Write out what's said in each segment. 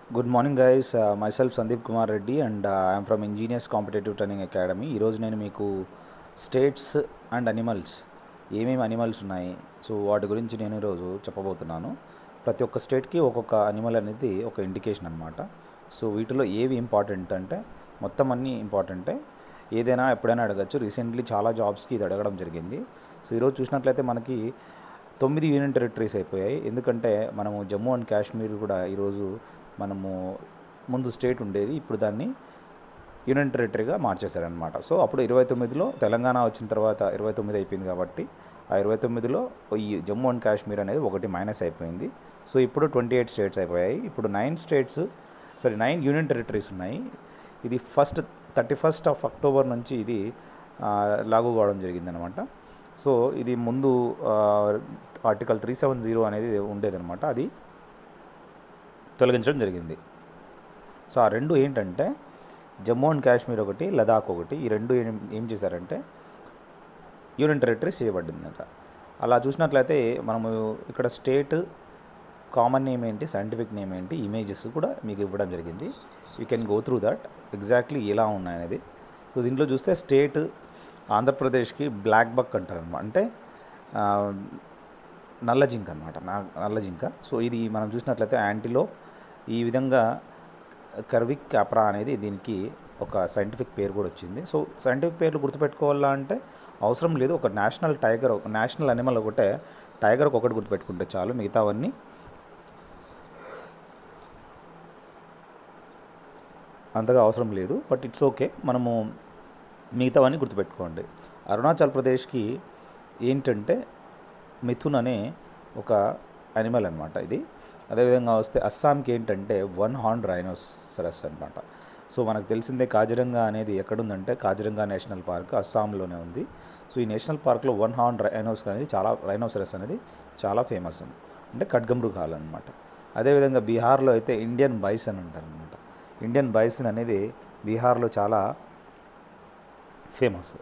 good morning guys myself Sandeep Kumar Reddy and I'm from engineers competitive training academy ఈరోజు నేను మీకు states and animals ఏమేమి animals ఉన్నాయి సో వాటి గురించి నేను ఈరోజు చెప్పబోతున్నాను ప్రతి ఒక్క స్టేట్కి ఒక్కొక్క అనిమల్ అనేది ఒక ఇండికేషన్ అనమాట సో వీటిలో ఏవి ఇంపార్టెంట్ అంటే మొత్తం అన్నీ ఇంపార్టెంటే ఏదైనా ఎప్పుడైనా అడగచ్చు రీసెంట్లీ చాలా జాబ్స్కి ఇది అడగడం జరిగింది సో ఈరోజు చూసినట్లయితే మనకి తొమ్మిది యూనియన్ టెరిటరీస్ అయిపోయాయి ఎందుకంటే మనము జమ్మూ అండ్ కాశ్మీర్ కూడా ఈరోజు మనము ముందు స్టేట్ ఉండేది ఇప్పుడు దాన్ని యూనియన్ టెరిటరీగా మార్చేశారనమాట సో అప్పుడు ఇరవై తొమ్మిదిలో తెలంగాణ వచ్చిన తర్వాత ఇరవై తొమ్మిది అయిపోయింది కాబట్టి ఆ ఇరవై తొమ్మిదిలో ఈ జమ్మూ అండ్ కాశ్మీర్ అనేది ఒకటి మైనస్ అయిపోయింది సో ఇప్పుడు ట్వంటీ ఎయిట్ స్టేట్స్ అయిపోయాయి ఇప్పుడు nine states sorry nine union territories ఉన్నాయి ఇది first thirty first of October నుంచి ఇది ఆ, లాగు కావడం జరిగిందనమాట సో ఇది ముందు ఆర్టికల్ త్రీ సెవెన్ జీరో అనేది ఉండేదన్నమాట అది తొలగించడం జరిగింది సో ఆ రెండు ఏంటంటే జమ్మూ అండ్ కాశ్మీర్ ఒకటి లదాఖ్ ఒకటి ఈ రెండు ఏం ఏం చేశారంటే యూనియన్ టెరిటరీస్ చేయబడిందట అలా చూసినట్లయితే మనము ఇక్కడ స్టేట్ కామన్ నేమ్ ఏంటి సైంటిఫిక్ నేమ్ ఏంటి ఇమేజెస్ కూడా మీకు ఇవ్వడం జరిగింది you can go through that exactly ఎలా ఉన్నాయనేది సో దీంట్లో చూస్తే స్టేట్ ఆంధ్రప్రదేశ్కి బ్లాక్ బక్ అంటారు అనమాట అంటే ఆ, నల్ల జింక అనమాట నల్ల జింక సో ఇది మనం చూసినట్లయితే యాంటీలో ఈ విధంగా కర్విక్ క్యాప్రా అనేది దీనికి ఒక సైంటిఫిక్ పేరు కూడా వచ్చింది సో సైంటిఫిక్ పేర్లు గుర్తుపెట్టుకోవాలా అంటే అవసరం లేదు ఒక నేషనల్ టైగర్ ఒక నేషనల్ అనిమల్ ఒకటే టైగర్ ఒకటి గుర్తుపెట్టుకుంటే చాలు మిగతావన్నీ అంతగా అవసరం లేదు బట్ ఇట్స్ ఓకే మనము మిగతావన్నీ గుర్తుపెట్టుకోండి అరుణాచల్ ప్రదేశ్కి ఏంటంటే మిథున్ అనే ఒక అనిమల్ అనమాట ఇది అదేవిధంగా వస్తే అస్సాంకి ఏంటంటే వన్ హార్న్ రైనోస్ సరస్ అనమాట సో మనకు తెలిసిందే కాజిరంగా అనేది ఎక్కడుందంటే కాజిరంగా నేషనల్ పార్క్ అస్సాంలోనే ఉంది సో ఈ నేషనల్ పార్క్లో వన్ హార్న్ రైనోస్ అనేది చాలా రైనోసరస్ అనేది చాలా ఫేమస్ అంటే ఖడ్గమృగాలు అనమాట అదేవిధంగా బీహార్లో అయితే ఇండియన్ బైసన్ అంటారు అనమాట ఇండియన్ బైసన్ అనేది బీహార్లో చాలా ఫేమస్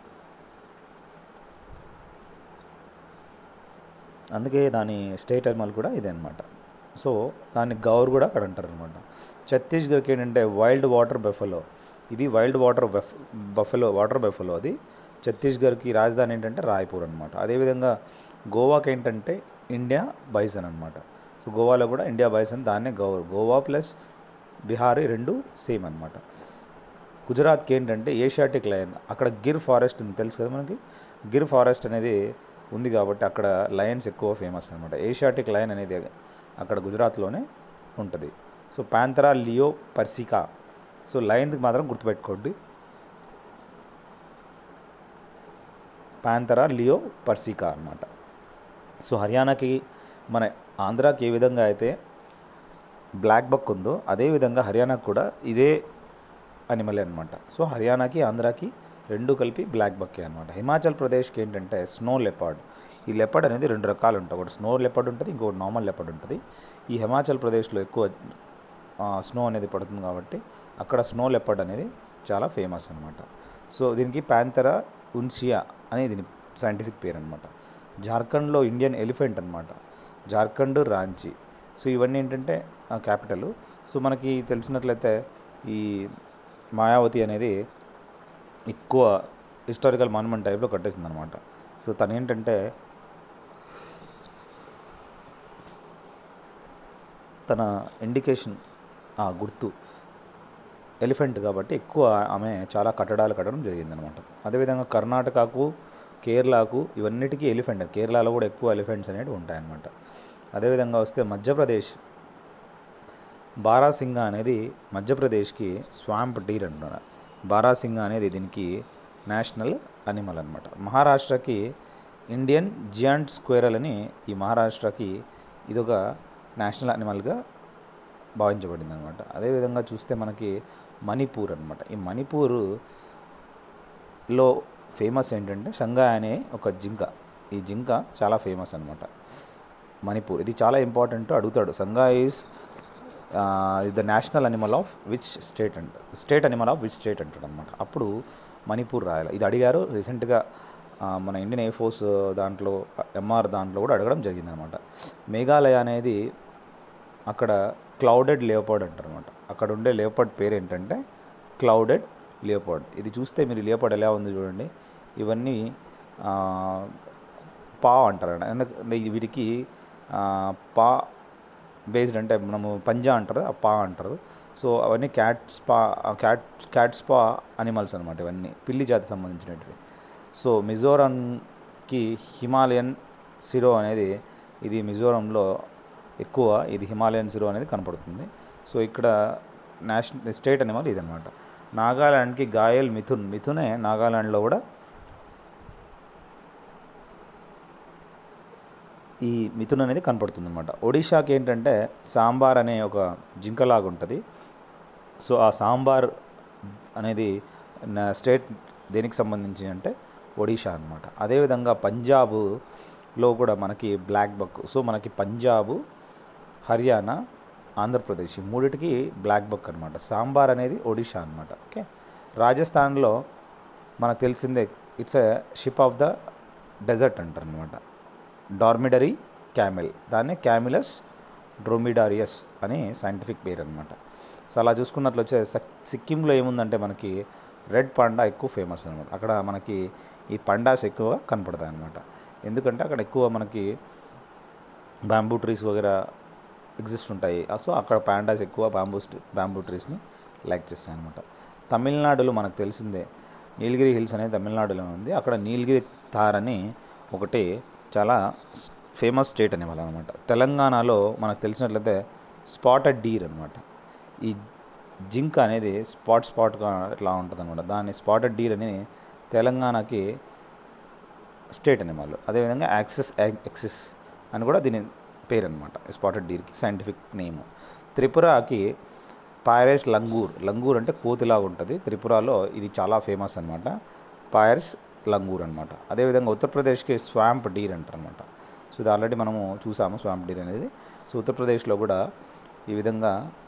అందుకే దాని స్టేట్ అనిమల్ కూడా ఇదే అనమాట సో దాన్ని గౌర్ కూడా అక్కడ అంటారు అనమాట ఛత్తీస్గఢ్కి ఏంటంటే వైల్డ్ వాటర్ బెఫలో ఇది wild water buff buffalo water buffalo అది ఛత్తీస్గఢ్కి రాజధాని ఏంటంటే రాయ్పూర్ అనమాట అదేవిధంగా గోవాకి ఏంటంటే ఇండియా బైసన్ అనమాట సో గోవాలో కూడా ఇండియా బైసన్ దాన్నే గౌర్ గోవా ప్లస్ బీహారీ రెండు సేమ్ అనమాట గుజరాత్కి ఏంటంటే ఏషియాటిక్ లయన్ అక్కడ గిర్ ఫారెస్ట్ ఉంది తెలుసు కదా మనకి గిర్ ఫారెస్ట్ అనేది ఉంది కాబట్టి అక్కడ లయన్స్ ఎక్కువ ఫేమస్ అనమాట ఏషియాటిక్ లయన్ అనేది అక్కడ గుజరాత్లోనే ఉంటుంది so panthera leo persica so లయన్కి మాత్రం గుర్తుపెట్టుకోండి పాంతరా లియో పర్సికా అనమాట సో హర్యానాకి మన ఆంధ్రాకి ఏ విధంగా అయితే బ్లాక్ బక్ ఉందో అదేవిధంగా హర్యానాకు కూడా ఇదే అనిమల్ అనమాట సో హర్యానాకి ఆంధ్రాకి రెండు కలిపి బ్లాక్ బక్కే అనమాట హిమాచల్ ప్రదేశ్కి ఏంటంటే స్నో లెపర్డ్ ఈ లెపర్డ్ అనేది రెండు రకాలు ఉంటాయి ఒకటి స్నో లెపర్డ్ ఉంటుంది ఇంకొకటి నార్మల్ లెపర్డ్ ఉంటుంది ఈ హిమాచల్ ప్రదేశ్లో ఎక్కువ స్నో అనేది పడుతుంది కాబట్టి అక్కడ స్నో లెపర్డ్ అనేది చాలా ఫేమస్ అనమాట సో దీనికి ప్యాంతరా ఉన్సియా అనేది దీని సైంటిఫిక్ పేరు అనమాట జార్ఖండ్లో ఇండియన్ ఎలిఫెంట్ అనమాట జార్ఖండ్ రాంచీ సో ఇవన్నీ ఏంటంటే క్యాపిటల్ సో మనకి తెలిసినట్లయితే ఈ మాయావతి అనేది ఎక్కువ హిస్టారికల్ మాన్యుమెంట్ టైప్లో కట్టేసింది అనమాట సో తను ఏంటంటే తన ఇండికేషన్ ఆ గుర్తు ఎలిఫెంట్ కాబట్టి ఎక్కువ ఆమె చాలా కట్టడాలు కట్టడం జరిగిందనమాట అదేవిధంగా కర్ణాటకకు కేరళకు ఇవన్నిటికీ ఎలిఫెంట్ కేరళలో కూడా ఎక్కువ ఎలిఫెంట్స్ అనేవి ఉంటాయన్నమాట అదేవిధంగా వస్తే మధ్యప్రదేశ్ బారాసింగా అనేది మధ్యప్రదేశ్కి స్వాంప్ డీర్ అంటున్నారు బారాసింగా అనేది దీనికి నేషనల్ అనిమల్ అనమాట మహారాష్ట్రకి ఇండియన్ జియాంట్ స్క్వేరల్ అని ఈ మహారాష్ట్రకి ఇదొక నేషనల్ అనిమల్గా భావించబడింది అనమాట అదేవిధంగా చూస్తే మనకి మణిపూర్ అనమాట ఈ మణిపూర్లో ఫేమస్ ఏంటంటే సంగా అనే ఒక జింక ఈ జింక చాలా ఫేమస్ అనమాట మణిపూర్ ఇది చాలా ఇంపార్టెంట్ అడుగుతాడు సంగా is the national animal of which state అంట state animal of which state అంటాడు అనమాట అప్పుడు మణిపూర్ రాయాలి ఇది అడిగారు రీసెంట్గా ఆ, మన ఇండియన్ ఎయిర్ ఫోర్స్ దాంట్లో ఎంఆర్ దాంట్లో కూడా అడగడం జరిగిందనమాట మేఘాలయ అనేది అక్కడ క్లౌడెడ్ లేపర్డ్ అంటారు అనమాట అక్కడ ఉండే లేపర్డ్ పేరు ఏంటంటే క్లౌడెడ్ లేపర్డ్ ఇది చూస్తే మీరు లేపర్డ్ ఎలా ఉంది చూడండి ఇవన్నీ ఆ, పా అంటారు అంటే వీటికి ఆ, పా బేస్డ్ అంటే మనము పంజా అంటారు ఆ పా అంటారు సో అవన్నీ క్యాట్ స్పా క్యాట్ క్యాట్ స్పా అనిమల్స్ అనమాట ఇవన్నీ పిల్లి జాతి సంబంధించినవి సో మిజోరంకి హిమాలయన్ సిరో అనేది ఇది మిజోరంలో ఎక్కువ ఇది హిమాలయన్ సిరో అనేది కనపడుతుంది సో ఇక్కడ నేషనల్ స్టేట్ అనిమల్ ఇదనమాట నాగాలాండ్కి గాయల్ మిథున్ మిథునే నాగాలాండ్లో కూడా ఈ మిథున్ అనేది కనపడుతుంది అనమాట ఒడిషాకి ఏంటంటే సాంబార్ అనే ఒక జింకలాగా ఉంటుంది సో ఆ సాంబార్ అనేది నా స్టేట్ దేనికి సంబంధించి అంటే ఒడిషా అనమాట అదేవిధంగా పంజాబ్లో కూడా మనకి బ్లాక్ బక్ సో మనకి పంజాబ్ హర్యానా ఆంధ్రప్రదేశ్ ఈ మూడిటికి బ్లాక్ బక్ అనమాట సాంబార్ అనేది ఒడిషా అనమాట ఓకే రాజస్థాన్లో మనకు తెలిసిందే it's a ship of the desert అంటారు అనమాట డార్మిడరీ క్యామెల్ దాన్నే క్యామిలస్ డ్రోమిడారియస్ అని సైంటిఫిక్ పేరు అనమాట సో అలా చూసుకున్నట్లు వచ్చే సక్- సిక్కింలో ఏముందంటే మనకి రెడ్ పాండా ఎక్కువ ఫేమస్ అనమాట అక్కడ మనకి ఈ పండాస్ ఎక్కువ కనపడతాయి అనమాట ఎందుకంటే అక్కడ ఎక్కువ మనకి బ్యాంబూ ట్రీస్ వగేరా ఎగ్జిస్ట్ ఉంటాయి సో అక్కడ పాండాస్ ఎక్కువ బ్యాంబూ బ్యాంబూ ట్రీస్ని లైక్ చేస్తాయి అనమాట తమిళనాడులో మనకు తెలిసిందే నీలగిరి హిల్స్ అనేది తమిళనాడులో ఉంది అక్కడ నీలగిరి థార్ అని ఒకటి చాలా ఫేమస్ స్టేట్ అనేవాళ్ళు అనమాట తెలంగాణలో మనకు తెలిసినట్లయితే స్పాటెడ్ డీర్ అనమాట ఈ జింక్ అనేది స్పాట్ స్పాట్గా ఇట్లా ఉంటుంది అనమాట దాన్ని స్పాటెడ్ డీర్ అనేది తెలంగాణకి స్టేట్ అనేవాళ్ళు అదేవిధంగా యాక్సెస్ ఎక్సిస్ అని కూడా దీని పేరు అనమాట స్పాటెడ్ డీర్కి సైంటిఫిక్ నేమ్ త్రిపురకి పాయరస్ లంగూర్ లంగూర్ అంటే కోతిలాగా ఉంటుంది త్రిపురలో ఇది చాలా ఫేమస్ అనమాట పాయర్స్ లంగూర్ అనమాట అదేవిధంగా ఉత్తరప్రదేశ్కి స్వాంప్ డీర్ అంటారు అనమాట సో ఇది ఆల్రెడీ మనము చూసాము స్వాంప్ డీర్ అనేది సో ఉత్తరప్రదేశ్లో కూడా ఈ విధంగా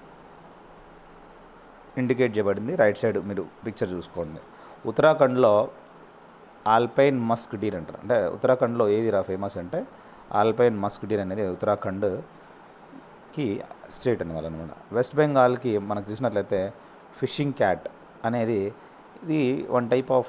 ఇండికేట్ చేయబడింది రైట్ సైడ్ మీరు పిక్చర్ చూసుకోండి ఉత్తరాఖండ్లో ఆల్పైన్ మస్క్ డీర్ అంటారు అంటే ఉత్తరాఖండ్లో ఏది రా ఫేమస్ అంటే ఆల్పైన్ మస్క్ డీర్ అనేది ఉత్తరాఖండ్కి స్టేట్ అనేవాళ్ళు అనమాట వెస్ట్ బెంగాల్కి మనకు చూసినట్లయితే ఫిషింగ్ క్యాట్ అనేది ఇది one type of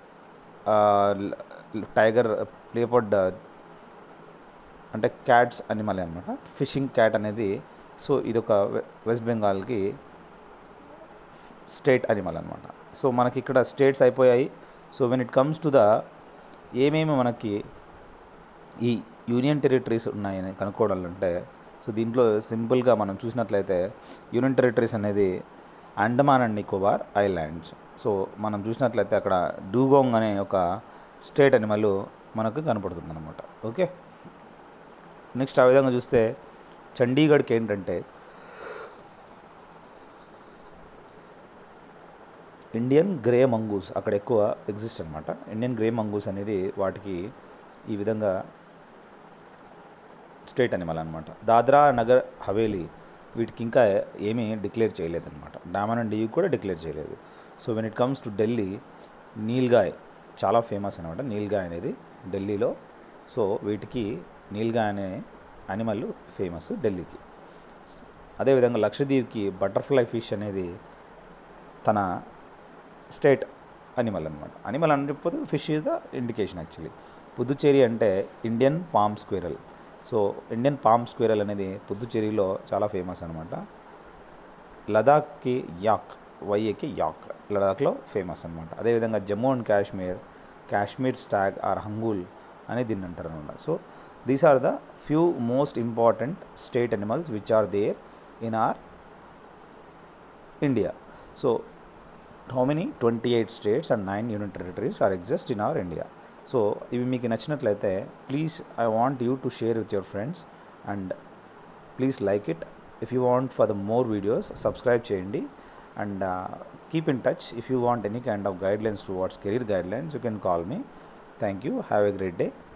tiger leopard అంటే క్యాట్స్ అనిమల్ అనమాట ఫిషింగ్ క్యాట్ అనేది సో ఇదొక వె- వెస్ట్ బెంగాల్కి స్టేట్ అనిమల్ అనమాట సో మనకి ఇక్కడ స్టేట్స్ అయిపోయాయి so when it comes to the ఏమేమి మనకి ఈ యూనియన్ టెరిటరీస్ ఉన్నాయని కనుక్కోవాలంటే సో దీంట్లో సింపుల్గా మనం చూసినట్లయితే యూనియన్ టెరిటరీస్ అనేది Andaman and Nicobar islands so మనం చూసినట్లయితే అక్కడ డూగోంగ్ అనే ఒక స్టేట్ అనిమల్ మనకు కనపడుతుంది అనమాట ఓకే నెక్స్ట్ ఆ విధంగా చూస్తే చండీగఢ్కి ఏంటంటే ఇండియన్ గ్రే మంగూస్ అక్కడ ఎక్కువ ఎగ్జిస్ట్ అనమాట ఇండియన్ గ్రే మంగూస్ అనేది వాటికి ఈ విధంగా స్టేట్ అనిమల్ అనమాట దాద్రా నగర్ హవేలీ వీటికి ఇంకా ఏమీ డిక్లేర్ చేయలేదన్నమాట డామన్ అండ్ డియూ కూడా డిక్లేర్ చేయలేదు so when it comes to Delhi nilgai చాలా ఫేమస్ అనమాట నీల్గాయ్ అనేది ఢిల్లీలో సో వీటికి నీల్గాయ్ అనే అనిమల్ ఫేమస్ ఢిల్లీకి అదేవిధంగా లక్షద్వీప్కి బటర్ఫ్లై ఫిష్ అనేది తన స్టేట్ అనిమల్ అనమాట అనిమల్ అనకపోతే fish is the indication actually Puducherry అంటే Indian palm squirrel so Indian palm squirrel అనేది పుదుచ్చేరిలో చాలా ఫేమస్ అనమాట లదాఖ్కి యాక్ వైఏకి యాక్ లదాఖ్లో ఫేమస్ అనమాట అదేవిధంగా Jammu and Kashmir Kashmir stag or hangul అని దీన్ని అంటారు అనమాట so these are the few most important state animals which are there in our India so how many twenty eight states and nine unit territories are exist in our India so ఇవి మీకు నచ్చినట్లయితే please I want you to share with your friends and please like it if you want for the more videos subscribe చేయండి and keep in touch if you want any kind of guidelines towards career guidelines you can call me thank you have a great day